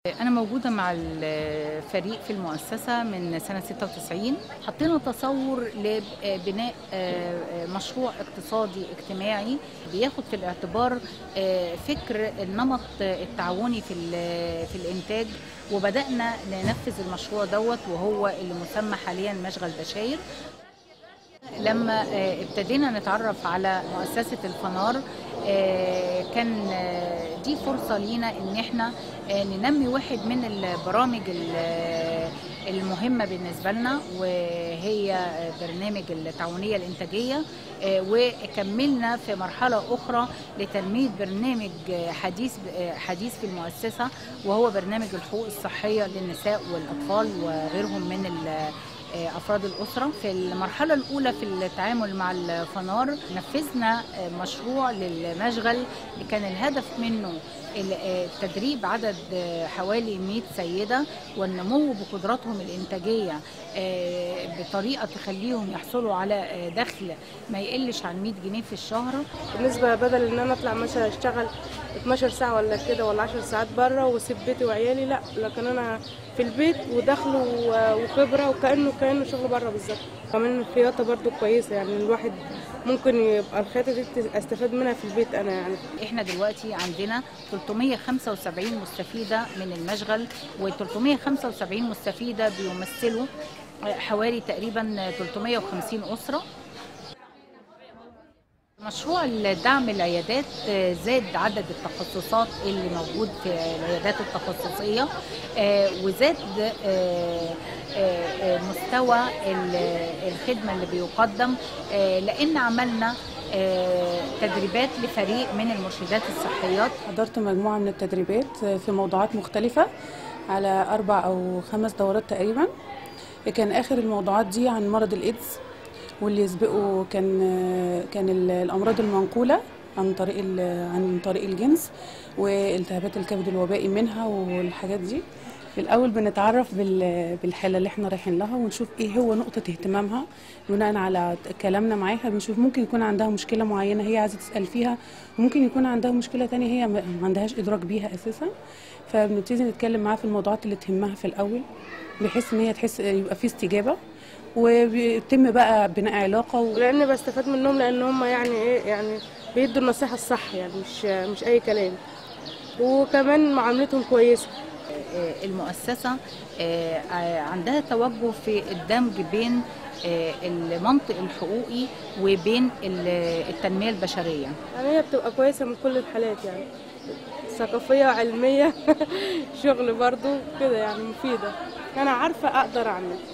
أنا موجودة مع الفريق في المؤسسة من سنة 96 حطينا تصور لبناء مشروع اقتصادي اجتماعي بياخد في الاعتبار فكر النمط التعاوني في في الإنتاج وبدأنا ننفذ المشروع دوت وهو اللي مسمى حاليا مشغل بشاير لما ابتدينا نتعرف على مؤسسة الفنار كان دي فرصة لينا ان احنا ننمي واحد من البرامج المهمة بالنسبة لنا وهي برنامج التعاونية الإنتاجية وكملنا في مرحلة أخرى لتنمية برنامج حديث حديث في المؤسسة وهو برنامج الحقوق الصحية للنساء والأطفال وغيرهم من افراد الاسره في المرحله الاولى في التعامل مع الفنار نفذنا مشروع للمشغل كان الهدف منه تدريب عدد حوالي 100 سيده والنمو بقدراتهم الانتاجيه بطريقه تخليهم يحصلوا على دخل ما يقلش عن 100 جنيه في الشهر بالنسبه بدل ان انا اطلع مثلا اشتغل 12 ساعه ولا كده ولا 10 ساعات بره واسيب بيتي وعيالي لا لكن انا في البيت ودخل وخبره وكانه كانه شغل بره بالظبط كمان الخياطه برده كويسه يعني الواحد ممكن يبقى الخياطه دي استفاد منها في البيت انا يعني احنا دلوقتي عندنا 375 مستفيده من المشغل و375 مستفيده بيمثلوا حوالي تقريبا 350 اسره مشروع دعم العيادات زاد عدد التخصصات اللي موجود في العيادات التخصصية وزاد مستوى الخدمة اللي بيقدم لأن عملنا تدريبات لفريق من المرشدات الصحيات حضرت مجموعة من التدريبات في موضوعات مختلفة على أربع أو خمس دورات تقريبا كان آخر الموضوعات دي عن مرض الإيدز واللي يسبقه كان كان الامراض المنقوله عن طريق عن طريق الجنس والتهابات الكبد الوبائي منها والحاجات دي في الاول بنتعرف بالحاله اللي احنا رايحين لها ونشوف ايه هو نقطه اهتمامها بناء على كلامنا معاها بنشوف ممكن يكون عندها مشكله معينه هي عايزه تسال فيها وممكن يكون عندها مشكله تانية هي ما عندهاش ادراك بيها اساسا فبنبتدي نتكلم معاها في الموضوعات اللي تهمها في الاول بحيث ان هي تحس يبقى في استجابه وبيتم بقى بناء علاقه و... لان بستفاد منهم لان هم يعني ايه يعني بيدوا النصيحه الصح يعني مش مش اي كلام وكمان معاملتهم كويسه المؤسسه عندها توجه في الدمج بين المنطق الحقوقي وبين التنميه البشريه يعني هي بتبقى كويسه من كل الحالات يعني ثقافيه وعلميه شغل برضو كده يعني مفيده انا عارفه اقدر اعمل